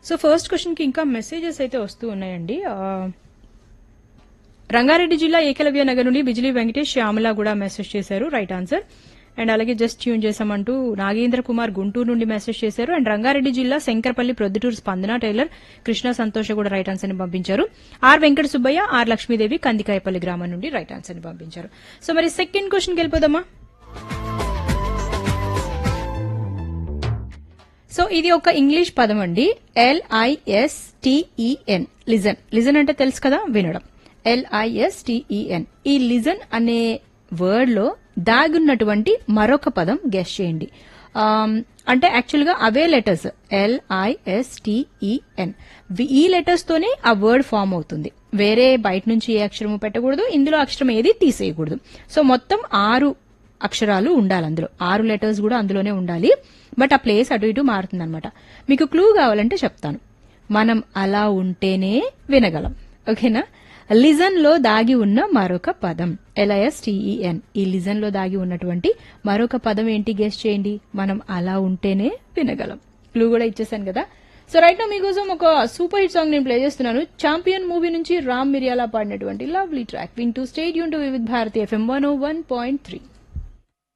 so first question కి ఇంకా messages అయితే వస్తూ ఉన్నాయండి ఆ, రంగారెడ్డి జిల్లా ఏకలవ్య నగర్ నుండి బిజిలీ వెంకటేష్ శ్యామల కూడా మెసేజ్ చేశారు రైట్ ఆన్సర్ అండ్ అలాగే జస్ట్ ట్యూన్ చేశామంటూ నాగేంద్ర కుమార్ గుంటూరు నుండి మెసేజ్ చేశారు అండ్ రంగారెడ్డి జిల్లా శంకరపల్లి ప్రొద్దుటూరు స్పందన టైలర్ కృష్ణ సంతోష కూడా రైట్ ఆన్సర్ ని పంపించారు ఆర్ వెంకట సుబ్బయ్య ఆర్ లక్ష్మీదేవి కందికాయపల్లి గ్రామం నుండి రైట్ ఆన్సర్ ని పంపించారు సో మరి సెకండ్ క్వశ్చన్కి వెళ్ళిపోదామా సో ఇది ఒక ఇంగ్లీష్ పదం అండి ఎల్ఐఎస్టిఈఎన్ లిజన్ లిజన్ అంటే తెలుసు కదా వినడం ఎల్ఐఎస్టిఈఎన్ ఈ లిజన్ అనే వర్డ్ లో దాగున్నటువంటి మరొక పదం గెస్ చేయండి ఆమ్, అంటే యాక్చువల్ గా అవే లెటర్స్ ఎల్ఐఎస్టిఈఎన్ ఈ లెటర్స్ తోనే ఆ వర్డ్ ఫామ్ అవుతుంది వేరే బయట నుంచి ఏ అక్షరము పెట్టకూడదు ఇందులో అక్షరం ఏది తీసేయకూడదు సో మొత్తం ఆరు అక్షరాలు ఉండాలి అందులో ఆరు లెటర్స్ కూడా అందులోనే ఉండాలి బట్ ఆ ప్లేస్ అటు ఇటు మారుతుంది అనమాట మీకు క్లూ కావాలంటే చెప్తాను మనం అలా ఉంటేనే వినగలం ఓకేనా లిజన్ లో దాగి ఉన్న మరొక పదం ఎల్ఐఎస్టిఈఎన్ ఈ లిజన్ లో దాగి ఉన్నటువంటి మరొక పదం ఏంటి గెస్ట్ చేయండి మనం అలా ఉంటేనే వినగలం క్లూ కూడా ఇచ్చేసాను కదా సో రైట్ నా మీకోసం ఒక సూపర్ హిట్ సాంగ్ నేను ప్లే చేస్తున్నాను చాంపియన్ మూవీ నుంచి రామ్ మిరియాలా పాడినటువంటి లవ్లీ ట్రాక్ వింటూ stay tuned to Vividh Bharati FM one O one point three